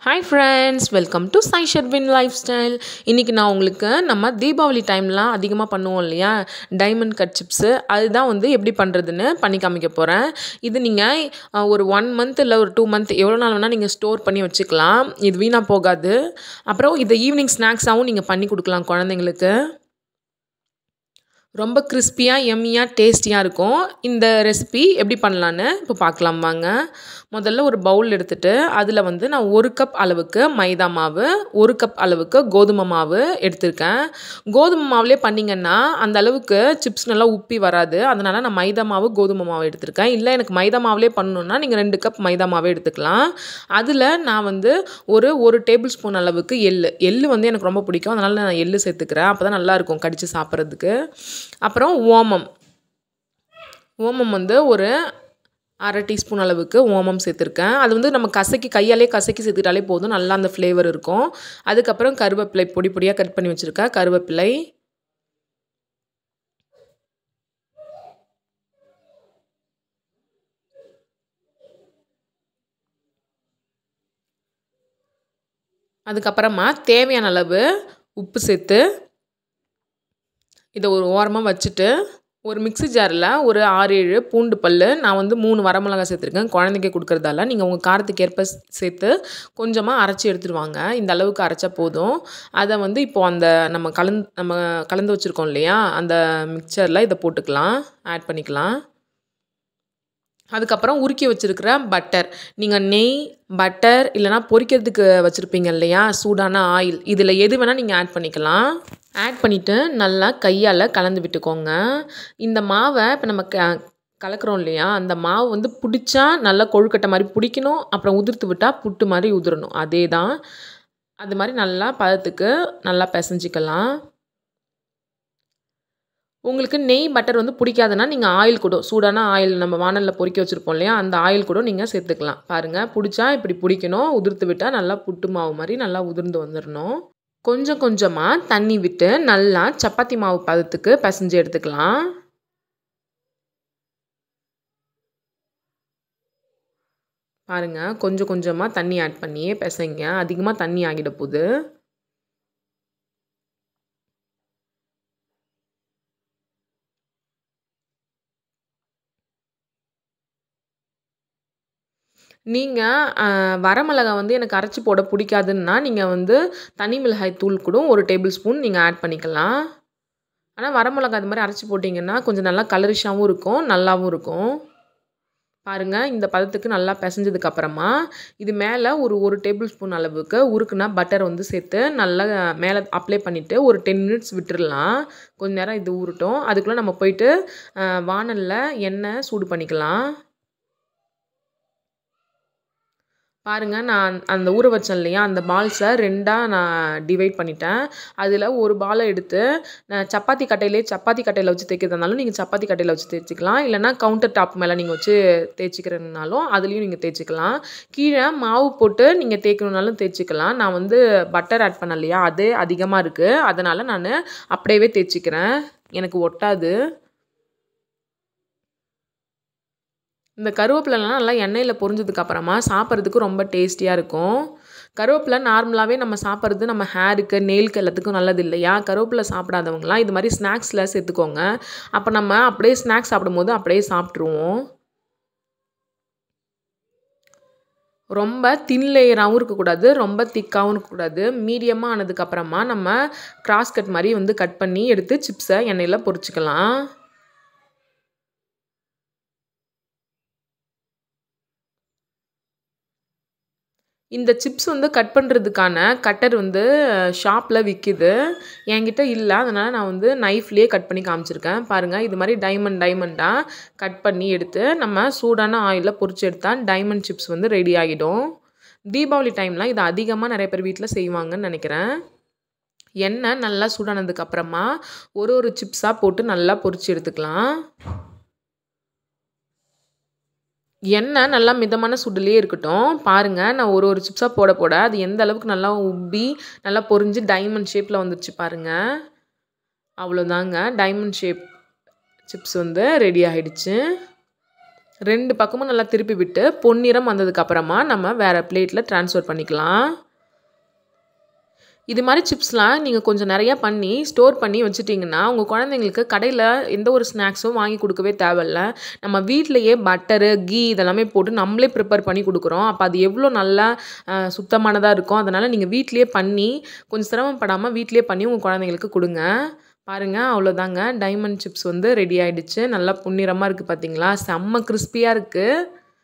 hi friends welcome to Sai Sherwin lifestyle இன்றைக்கி நான் உங்களுக்கு நம்ம தீபாவளி டைம்லாம் அதிகமாக பண்ணுவோம் இல்லையா டைமண்ட் கட் சிப்ஸு அதுதான் வந்து எப்படி பண்ணுறதுன்னு பண்ணி காமிக்க போகிறேன் இது நீங்கள் ஒரு ஒன் மந்த் இல்லை ஒரு டூ மந்த் எவ்வளோ நாள் வேணால் நீங்கள் ஸ்டோர் பண்ணி வச்சுக்கலாம் இது வீணாக போகாது அப்புறம் இதை ஈவினிங் ஸ்நாக்ஸாகவும் நீங்கள் பண்ணி கொடுக்கலாம் குழந்தைங்களுக்கு ரொம்ப கிறிஸ்பியாக எம்மியாக டேஸ்டியாக இருக்கும் இந்த ரெசிபி எப்படி பண்ணலான்னு இப்போ பார்க்கலாம் வாங்க முதல்ல ஒரு பவுல் எடுத்துகிட்டு அதில் வந்து நான் ஒரு கப் அளவுக்கு மைதா மாவு ஒரு கப் அளவுக்கு கோதுமை மாவு எடுத்திருக்கேன் கோதுமை மாவுலேயே பண்ணிங்கன்னா அந்த அளவுக்கு சிப்ஸ் நல்லா உப்பி வராது அதனால் நான் மைதா மாவு கோதுமை மாவு எடுத்திருக்கேன் இல்லை எனக்கு மைதா மாவுலேயே பண்ணணுன்னா நீங்கள் ரெண்டு கப் மைதா மாவே எடுத்துக்கலாம் அதில் நான் வந்து ஒரு ஒரு டேபிள் ஸ்பூன் அளவுக்கு எள்ளு எள்ளு வந்து எனக்கு ரொம்ப பிடிக்கும் அதனால் நான் எள்ளு சேர்த்துக்கிறேன் அப்போ தான் நல்லாயிருக்கும் கடித்து சாப்பிட்றதுக்கு அப்புறம் ஓமம் ஓமம் வந்து ஒரு அரை டீஸ்பூன் அளவுக்கு ஓமம் சேர்த்துருக்கேன் அது வந்து நம்ம கசக்கி கையாலே கசக்கி சேர்த்துட்டாலே போதும் நல்லா அந்த ஃப்ளேவர் இருக்கும் அதுக்கப்புறம் கருவேப்பிலை பொடி பொடியாக கட் பண்ணி வச்சுருக்கேன் கருவேப்பிலை அதுக்கப்புறமா தேவையான அளவு உப்பு சேர்த்து இதை ஒரு ஓரமாக வச்சுட்டு ஒரு மிக்ஸி ஜாரில் ஒரு ஆறு ஏழு பூண்டு பல் நான் வந்து மூணு வரமிளகாய் சேர்த்துருக்கேன் குழந்தைக்கு கொடுக்குறதால நீங்கள் உங்கள் காரத்துக்கு ஏற்ப சேர்த்து கொஞ்சமாக அரைச்சி எடுத்துருவாங்க இந்த அளவுக்கு அரைச்சா போதும் அதை வந்து இப்போது அந்த நம்ம கலந்து நம்ம கலந்து வச்சுருக்கோம் இல்லையா அந்த மிக்சரில் இதை போட்டுக்கலாம் ஆட் பண்ணிக்கலாம் அதுக்கப்புறம் உருக்கி வச்சுருக்கிற பட்டர் நீங்கள் நெய் பட்டர் இல்லைனா பொரிக்கிறதுக்கு வச்சுருப்பீங்க இல்லையா சூடான ஆயில் இதில் எது வேணால் நீங்கள் ஆட் பண்ணிக்கலாம் ஆட் பண்ணிவிட்டு நல்லா கையால் கலந்து விட்டுக்கோங்க இந்த மாவை இப்போ நம்ம க கலக்கிறோம் இல்லையா அந்த மாவு வந்து பிடிச்சா நல்லா கொழுக்கட்டை மாதிரி பிடிக்கணும் அப்புறம் உதிர்த்து விட்டால் புட்டு மாதிரி உதிரணும் அதே தான் அது மாதிரி நல்லா பதத்துக்கு நல்லா பிசைஞ்சிக்கலாம் உங்களுக்கு நெய் பட்டர் வந்து பிடிக்காதுன்னா நீங்கள் ஆயில் கூட சூடான ஆயில் நம்ம வானலில் பொறிக்க வச்சுருப்போம் இல்லையா அந்த ஆயில் கூட நீங்கள் சேர்த்துக்கலாம் பாருங்கள் பிடிச்சா இப்படி பிடிக்கணும் உதிர்த்து விட்டால் நல்லா புட்டு மாவு மாதிரி நல்லா உதிர்ந்து வந்துடணும் கொஞ்சம் கொஞ்சமாக தண்ணி விட்டு நல்லா சப்பாத்தி மாவு பதத்துக்கு பிசைஞ்சு எடுத்துக்கலாம் பாருங்கள் கொஞ்சம் கொஞ்சமாக தண்ணி ஆட் பண்ணி பிசைங்க அதிகமாக தண்ணி ஆகிட போகுது நீங்கள் வரமிளகா வந்து எனக்கு அரைச்சி போட பிடிக்காதுன்னா நீங்கள் வந்து தனி மிளகாய் தூள் கூட ஒரு டேபிள் ஸ்பூன் நீங்கள் ஆட் பண்ணிக்கலாம் ஆனால் வரமிளகா அது மாதிரி அரைச்சி போட்டிங்கன்னா கொஞ்சம் நல்லா கலரிஷாகவும் இருக்கும் நல்லாவும் இருக்கும் பாருங்கள் இந்த பதத்துக்கு நல்லா பிசைஞ்சதுக்கப்புறமா இது மேலே ஒரு ஒரு டேபிள் ஸ்பூன் அளவுக்கு உருக்குனா பட்டர் வந்து சேர்த்து நல்லா மேலே அப்ளை பண்ணிவிட்டு ஒரு டென் மினிட்ஸ் விட்டுடலாம் கொஞ்ச நேரம் இது ஊறட்டும் அதுக்குள்ளே நம்ம போயிட்டு வானலில் எண்ணெய் சூடு பண்ணிக்கலாம் பாருங்கள் நான் அந்த ஊற வச்சேன் இல்லையா அந்த பால்ஸை ரெண்டாக நான் டிவைட் பண்ணிட்டேன் அதில் ஒரு பாலை எடுத்து நான் சப்பாத்தி கட்டையிலே சப்பாத்தி கட்டையில் வச்சு தேய்க்கிறதுனாலும் நீங்கள் சப்பாத்தி கட்டையில் வச்சு தேய்ச்சிக்கலாம் இல்லைனா கவுண்டர் டாப் மேலே நீங்கள் வச்சு தேய்ச்சிக்கிறதுனாலும் அதுலேயும் நீங்கள் தேய்ச்சிக்கலாம் கீழே மாவு போட்டு நீங்கள் தேய்க்கணுன்னாலும் தேய்ச்சிக்கலாம் நான் வந்து பட்டர் ஆட் பண்ண இல்லையா அதே அதிகமாக இருக்குது அதனால் நான் அப்படியே தேய்ச்சிக்கிறேன் எனக்கு ஒட்டாது இந்த கருவேப்பிலலாம் நல்லா எண்ணெயில் பொரிஞ்சதுக்கு அப்புறமா சாப்பிட்றதுக்கு ரொம்ப டேஸ்டியாக இருக்கும் கருவேப்பிலை நார்மலாகவே நம்ம சாப்பிட்றது நம்ம ஹேருக்கு நெயிலுக்கு எல்லாத்துக்கும் நல்லது இல்லையா கருவேப்பிலை சாப்பிடாதவங்களாம் இது மாதிரி ஸ்நாக்ஸில் சேர்த்துக்கோங்க அப்போ நம்ம அப்படியே ஸ்நாக்ஸ் சாப்பிடும்போது அப்படியே சாப்பிட்ருவோம் ரொம்ப தின் லேயராகவும் இருக்கக்கூடாது ரொம்ப திக்காகவும் இருக்கக்கூடாது மீடியமாக ஆனதுக்கப்புறமா நம்ம கிராஸ் கட் மாதிரி வந்து கட் பண்ணி எடுத்து சிப்ஸை எண்ணெயில் பொரிச்சிக்கலாம் இந்த சிப்ஸ் வந்து கட் பண்ணுறதுக்கான கட்டர் வந்து ஷாப்பில் விற்கிது என்கிட்ட இல்லை அதனால் நான் வந்து நைஃப்லேயே கட் பண்ணி காமிச்சிருக்கேன் பாருங்கள் இது மாதிரி டைமண்ட் டைமண்டாக கட் பண்ணி எடுத்து நம்ம சூடான ஆயிலில் பொரிச்சு எடுத்தால் டைமண்ட் சிப்ஸ் வந்து ரெடி ஆகிடும் தீபாவளி டைம்லாம் இது அதிகமாக நிறைய பேர் வீட்டில் செய்வாங்கன்னு நினைக்கிறேன் எண்ணெய் நல்லா சூடானதுக்கப்புறமா ஒரு ஒரு சிப்ஸாக போட்டு நல்லா பொரிச்சு எடுத்துக்கலாம் எண்ணெய் நல்லா மிதமான சுடுலேயே இருக்கட்டும் பாருங்கள் நான் ஒரு ஒரு சிப்ஸாக போட போட அது எந்த அளவுக்கு நல்லா உப்பி நல்லா பொரிஞ்சு டைமண்ட் ஷேப்பில் வந்துருச்சு பாருங்கள் அவ்வளோதாங்க டைமண்ட் ஷேப் சிப்ஸ் வந்து ரெடி ஆகிடுச்சு ரெண்டு பக்கமும் நல்லா திருப்பி விட்டு பொன்னிறம் வந்ததுக்கப்புறமா நம்ம வேறு பிளேட்டில் ட்ரான்ஸ்ஃபர் பண்ணிக்கலாம் இது மாதிரி சிப்ஸ்லாம் நீங்கள் கொஞ்சம் நிறையா பண்ணி ஸ்டோர் பண்ணி வச்சுட்டிங்கன்னா உங்கள் குழந்தைங்களுக்கு கடையில் எந்த ஒரு ஸ்நாக்ஸும் வாங்கி கொடுக்கவே தேவையில்ல நம்ம வீட்டிலையே பட்டரு கீ இதெல்லாமே போட்டு நம்மளே ப்ரிப்பேர் பண்ணி கொடுக்குறோம் அப்போ அது எவ்வளோ நல்லா சுத்தமானதாக இருக்கும் அதனால் நீங்கள் வீட்லேயே பண்ணி கொஞ்சம் சிரமப்படாமல் வீட்லேயே பண்ணி உங்கள் குழந்தைங்களுக்கு கொடுங்க பாருங்கள் அவ்வளோதாங்க டைமண்ட் சிப்ஸ் வந்து ரெடி ஆகிடுச்சு நல்லா புன்னிறமாக இருக்குது பார்த்தீங்களா செம்ம கிறிஸ்பியாக இருக்குது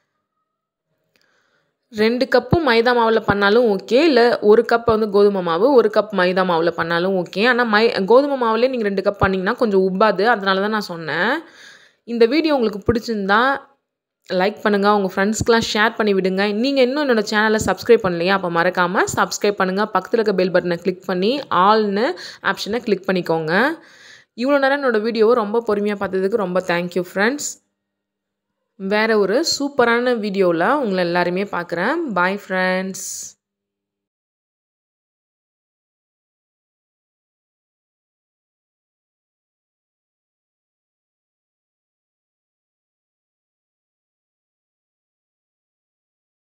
ரெண்டு கப்பும் மைதா மாவில் பண்ணாலும் ஓகே இல்லை ஒரு கப் வந்து கோதுமை மாவு ஒரு கப் மைதா மாவில் பண்ணாலும் ஓகே ஆனால் மை கோதுமை மாவுலேயே நீங்கள் ரெண்டு கப் பண்ணிங்கன்னா கொஞ்சம் உப்பாது அதனால தான் நான் சொன்னேன் இந்த வீடியோ உங்களுக்கு பிடிச்சிருந்தா லைக் பண்ணுங்கள் உங்கள் ஃப்ரெண்ட்ஸ்க்கெலாம் ஷேர் பண்ணி விடுங்க நீங்கள் இன்னும் என்னோடய சேனலை சப்ஸ்கிரைப் பண்ணலையா அப்போ மறக்காமல் சப்ஸ்கிரைப் பண்ணுங்கள் பக்கத்தில் இருக்க பெல் பட்டனை கிளிக் பண்ணி ஆல்னு ஆப்ஷனை கிளிக் பண்ணிக்கோங்க இவ்வளோ நேரம் என்னோடய வீடியோவை ரொம்ப பொறுமையாக பார்த்ததுக்கு ரொம்ப தேங்க்யூ ஃப்ரெண்ட்ஸ் வேறு ஒரு சூப்பரான வீடியோவில் உங்களை எல்லாருமே பார்க்குறேன் பாய் ஃப்ரெண்ட்ஸ்